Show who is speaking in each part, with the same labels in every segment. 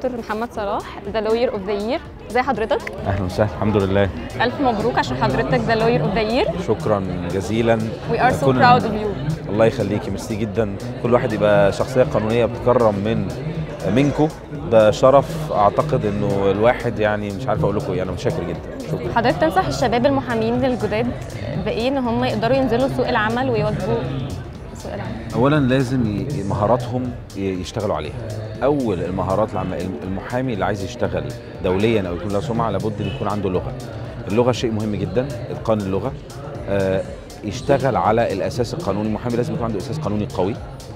Speaker 1: دكتور محمد صلاح ذا لوير اوف ذا يير ازي حضرتك
Speaker 2: اهلا وسهلا الحمد لله
Speaker 1: الف مبروك عشان حضرتك ذا لوير اوف ذا يير
Speaker 2: شكرا جزيلا
Speaker 1: وي ار سو
Speaker 2: كون-
Speaker 1: براود اوف يو
Speaker 2: الله يخليكي ميرسي جدا كل واحد يبقى شخصيه قانونيه بتكرم من منكم ده شرف اعتقد انه الواحد يعني مش عارف اقول لكم ايه انا متشكر جدا شكرا
Speaker 1: حضرتك تنصح الشباب المحامين الجداد بايه ان هم يقدروا ينزلوا سوق العمل ويواجهوا سوق العمل
Speaker 2: اولا لازم ي- مهاراتهم ي- يشتغلوا عليها اول المهارات العم- المحامي اللي عايز يشتغل دوليا او يكون له سمعه لابد ان يكون عنده لغه اللغه شيء مهم جدا اتقان اللغه آه، يشتغل على الاساس القانوني المحامي لازم يكون عنده اساس قانوني قوي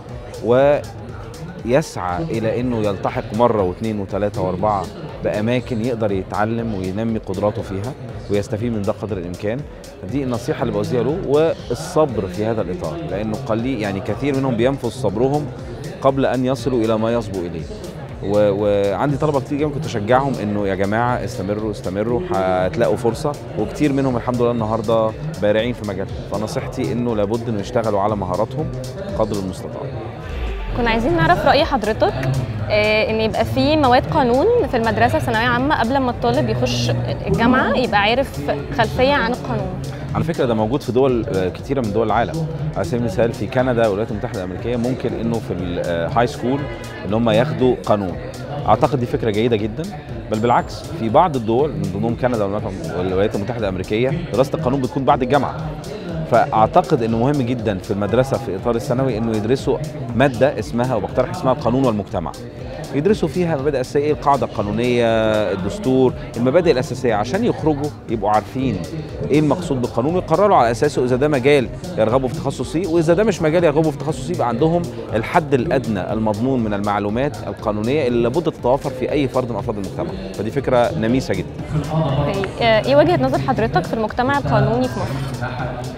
Speaker 2: ويسعى الى انه يلتحق مره واثنين وثلاثه واربعه باماكن يقدر يتعلم وينمي قدراته فيها ويستفيد من ده قدر الامكان دي النصيحه اللي بوزيها له والصبر في هذا الاطار لانه قليل يعني كثير منهم بينفذ صبرهم قبل ان يصلوا الى ما يصبو اليه و- وعندي طلبه كتير جدا كنت اشجعهم انه يا جماعه استمروا استمروا هتلاقوا فرصه وكتير منهم الحمد لله النهارده بارعين في مجالهم فنصيحتي انه لابد انه يشتغلوا على مهاراتهم قدر المستطاع
Speaker 1: كنا عايزين نعرف راي حضرتك آه، ان يبقى في مواد قانون في المدرسه ثانويه عامه قبل ما الطالب يخش الجامعه يبقى عارف خلفيه عن القانون
Speaker 2: على فكره ده موجود في دول آه، كتيره من دول العالم على سبيل المثال في كندا والولايات المتحده الامريكيه ممكن انه في الهاي سكول ان هم ياخدوا قانون اعتقد دي فكره جيده جدا بل بالعكس في بعض الدول من ضمنهم كندا والولايات- والولايات المتحده الامريكيه دراسه القانون بتكون بعد الجامعه فاعتقد انه مهم جدا في المدرسه في اطار الثانوي انه يدرسوا ماده اسمها وبقترح اسمها القانون والمجتمع يدرسوا فيها مبادئ اساسيه إيه القاعده القانونيه الدستور المبادئ الاساسيه عشان يخرجوا يبقوا عارفين ايه المقصود بالقانون ويقرروا على اساسه اذا ده مجال يرغبوا في تخصص فيه واذا ده مش مجال يرغبوا في تخصص فيه يبقى عندهم الحد الادنى المضمون من المعلومات القانونيه اللي لابد تتوافر في اي فرد من افراد المجتمع فدي فكره نميسه جدا
Speaker 1: أوكي. آه، ايه وجهه نظر حضرتك في المجتمع القانوني في مصر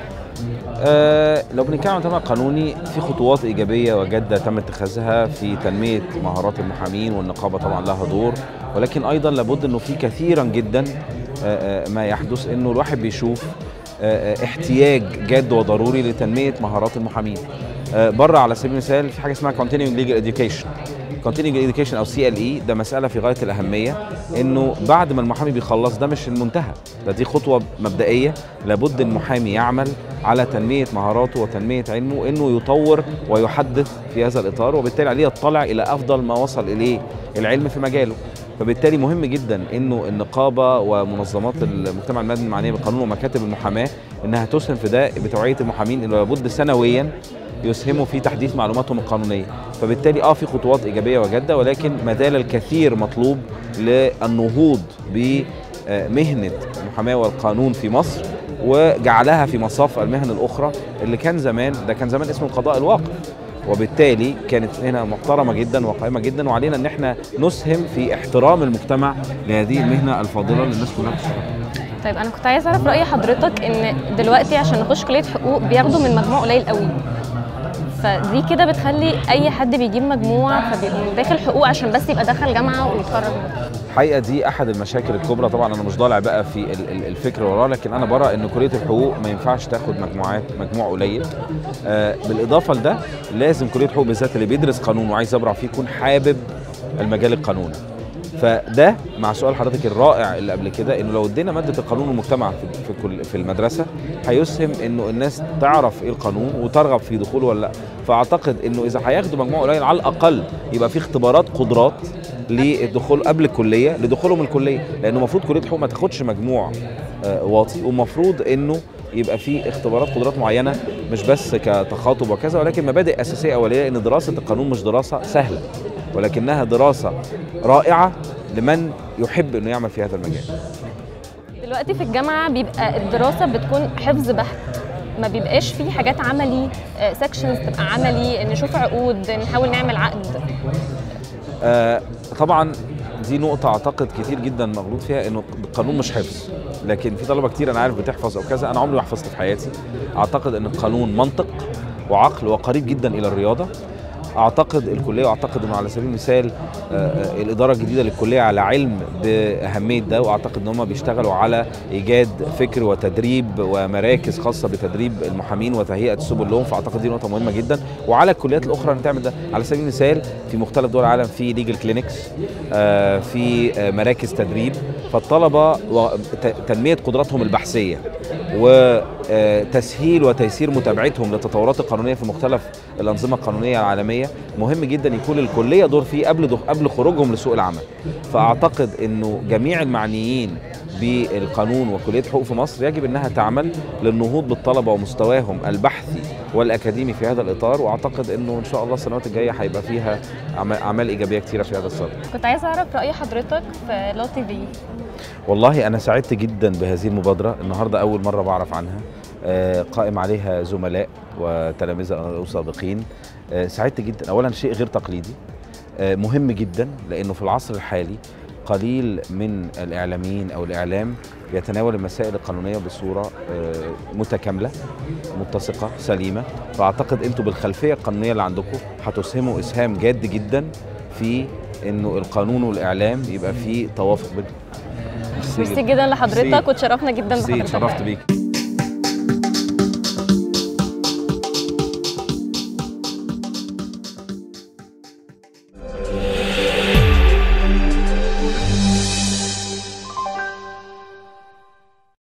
Speaker 2: آه، لو بنتكلم عن المجتمع القانوني في خطوات ايجابيه وجاده تم اتخاذها في تنميه مهارات المحامين والنقابه طبعا لها دور ولكن ايضا لابد انه في كثيرا جدا آه، آه، ما يحدث انه الواحد بيشوف آه، آه، احتياج جاد وضروري لتنميه مهارات المحامين آه، بره على سبيل المثال في حاجه اسمها continuing legal education continuing education او سي ال اي ده مساله في غايه الاهميه انه بعد ما المحامي بيخلص ده مش المنتهى ده دي خطوه مبدئيه لابد المحامي يعمل على تنميه مهاراته وتنميه علمه انه يطور ويحدث في هذا الاطار وبالتالي عليه يطلع الى افضل ما وصل اليه العلم في مجاله فبالتالي مهم جدا انه النقابه ومنظمات المجتمع المدني المعنيه بالقانون ومكاتب المحاماه انها تسهم في ده بتوعيه المحامين انه لابد سنويا يسهموا في تحديث معلوماتهم القانونيه فبالتالي اه في خطوات ايجابيه وجاده ولكن ما زال الكثير مطلوب للنهوض بمهنه المحاماه والقانون في مصر وجعلها في مصاف المهن الاخرى اللي كان زمان ده كان زمان اسمه القضاء الواقف وبالتالي كانت هنا محترمه جدا وقائمه جدا وعلينا ان احنا نسهم في احترام المجتمع لهذه المهنه الفاضله اللي الناس كلها بتشتغلها
Speaker 1: طيب انا كنت عايز اعرف راي حضرتك ان دلوقتي عشان نخش كليه حقوق بياخدوا من مجموع قليل قوي فدي كده بتخلي اي حد بيجيب مجموع فبيبقى داخل حقوق عشان بس يبقى دخل جامعه ويتخرج منها.
Speaker 2: الحقيقه دي احد المشاكل الكبرى طبعا انا مش ضالع بقى في ال- ال- الفكر وراه لكن انا برى ان كليه الحقوق ما ينفعش تاخد مجموعات مجموع قليل آه بالاضافه لده لازم كليه الحقوق بالذات اللي بيدرس قانون وعايز يبرع فيه يكون حابب المجال القانوني فده مع سؤال حضرتك الرائع اللي قبل كده انه لو ادينا ماده القانون والمجتمع في في كل في المدرسه هيسهم انه الناس تعرف ايه القانون وترغب في دخوله ولا لا فاعتقد انه اذا هياخدوا مجموع قليل على الاقل يبقى في اختبارات قدرات للدخول قبل الكليه لدخولهم الكليه لانه المفروض كليه الحقوق ما تاخدش مجموع آه، واطي ومفروض انه يبقى في اختبارات قدرات معينه مش بس كتخاطب وكذا ولكن مبادئ اساسيه اوليه ان دراسه القانون مش دراسه سهله ولكنها دراسه رائعه لمن يحب انه يعمل في هذا المجال
Speaker 1: دلوقتي في الجامعه بيبقى الدراسه بتكون حفظ بحت ما بيبقاش فيه حاجات عملي سيكشنز تبقى عملي نشوف عقود نحاول نعمل عقد
Speaker 2: آه طبعا دي نقطة أعتقد كتير جدا مغلوط فيها إنه القانون مش حفظ، لكن في طلبة كتير أنا عارف بتحفظ أو كذا، أنا عمري ما حفظت في حياتي. أعتقد إن القانون منطق وعقل وقريب جدا إلى الرياضة. اعتقد الكليه واعتقد انه على سبيل المثال آه، آه، الاداره الجديده للكليه على علم باهميه ده واعتقد ان هم بيشتغلوا على ايجاد فكر وتدريب ومراكز خاصه بتدريب المحامين وتهيئه السبل لهم فاعتقد دي نقطه مهمه جدا وعلى الكليات الاخرى ان تعمل ده على سبيل المثال في مختلف دول العالم في ليجل كلينكس في آه، مراكز تدريب فالطلبه و- ت- تنميه قدراتهم البحثيه وتسهيل وتيسير متابعتهم للتطورات القانونيه في مختلف الانظمه القانونيه العالميه مهم جدا يكون للكليه دور فيه قبل دخ- قبل خروجهم لسوق العمل فاعتقد انه جميع المعنيين بالقانون وكليه حقوق في مصر يجب انها تعمل للنهوض بالطلبه ومستواهم البحثي والاكاديمي في هذا الاطار واعتقد انه ان شاء الله السنوات الجايه هيبقى فيها أعمال- اعمال ايجابيه كثيره في هذا الصدد
Speaker 1: كنت عايزه اعرف راي حضرتك في لو تي في
Speaker 2: والله انا سعدت جدا بهذه المبادره النهارده اول مره بعرف عنها آه، قائم عليها زملاء وتلامذه او سابقين آه، سعدت جدا اولا شيء غير تقليدي آه، مهم جدا لانه في العصر الحالي قليل من الاعلاميين او الاعلام يتناول المسائل القانونيه بصوره آه، متكامله متسقه سليمه فاعتقد انتم بالخلفيه القانونيه اللي عندكم هتسهموا اسهام جاد جدا في انه القانون والاعلام يبقى فيه توافق بينهم
Speaker 1: ميرسي جدا لحضرتك
Speaker 2: ميرسي.
Speaker 1: وتشرفنا جدا
Speaker 2: ميرسي،
Speaker 1: بحضرتك
Speaker 2: اتشرفت بيك